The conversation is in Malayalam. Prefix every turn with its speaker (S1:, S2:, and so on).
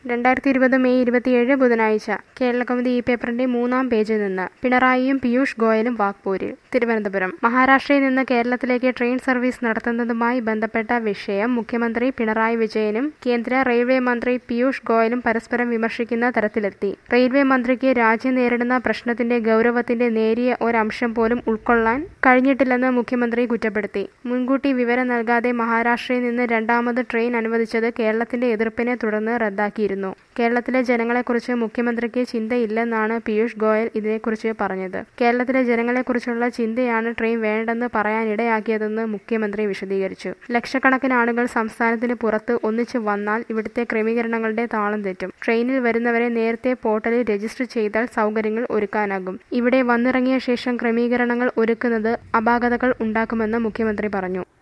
S1: രണ്ടായിരത്തി ഇരുപത് മെയ് ഇരുപത്തിയേഴ് ബുധനാഴ്ച കേരളകൗമുദി ഈ പേപ്പറിന്റെ മൂന്നാം പേജിൽ നിന്ന് പിണറായിയും പീയൂഷ് ഗോയലും വാക്പോരിൽ തിരുവനന്തപുരം മഹാരാഷ്ട്രയിൽ നിന്ന് കേരളത്തിലേക്ക് ട്രെയിൻ സർവീസ് നടത്തുന്നതുമായി ബന്ധപ്പെട്ട വിഷയം മുഖ്യമന്ത്രി പിണറായി വിജയനും കേന്ദ്ര റെയിൽവേ മന്ത്രി പീയൂഷ് ഗോയലും പരസ്പരം വിമർശിക്കുന്ന തരത്തിലെത്തി റെയിൽവേ മന്ത്രിക്ക് രാജ്യം നേരിടുന്ന പ്രശ്നത്തിന്റെ ഗൗരവത്തിന്റെ നേരിയ ഒരംശം പോലും ഉൾക്കൊള്ളാൻ കഴിഞ്ഞിട്ടില്ലെന്ന് മുഖ്യമന്ത്രി കുറ്റപ്പെടുത്തി മുൻകൂട്ടി വിവരം നൽകാതെ മഹാരാഷ്ട്രയിൽ നിന്ന് രണ്ടാമത് ട്രെയിൻ അനുവദിച്ചത് കേരളത്തിന്റെ എതിർപ്പിനെ തുടർന്ന് റദ്ദാക്കിയിരുന്നു കേരളത്തിലെ ജനങ്ങളെക്കുറിച്ച് മുഖ്യമന്ത്രിക്ക് ചിന്തയില്ലെന്നാണ് പീയൂഷ് ഗോയൽ ഇതിനെക്കുറിച്ച് പറഞ്ഞത് കേരളത്തിലെ ജനങ്ങളെക്കുറിച്ചുള്ള ചിന്തയാണ് ട്രെയിൻ വേണ്ടെന്ന് പറയാനിടയാക്കിയതെന്ന് മുഖ്യമന്ത്രി വിശദീകരിച്ചു ലക്ഷക്കണക്കിന് ആളുകൾ സംസ്ഥാനത്തിന് പുറത്ത് ഒന്നിച്ചു വന്നാൽ ഇവിടുത്തെ ക്രമീകരണങ്ങളുടെ താളം തെറ്റും ട്രെയിനിൽ വരുന്നവരെ നേരത്തെ പോർട്ടലിൽ രജിസ്റ്റർ ചെയ്താൽ സൗകര്യങ്ങൾ ഒരുക്കാനാകും ഇവിടെ വന്നിറങ്ങിയ ശേഷം ക്രമീകരണങ്ങൾ ഒരുക്കുന്നത് അപാകതകൾ ഉണ്ടാക്കുമെന്ന് മുഖ്യമന്ത്രി പറഞ്ഞു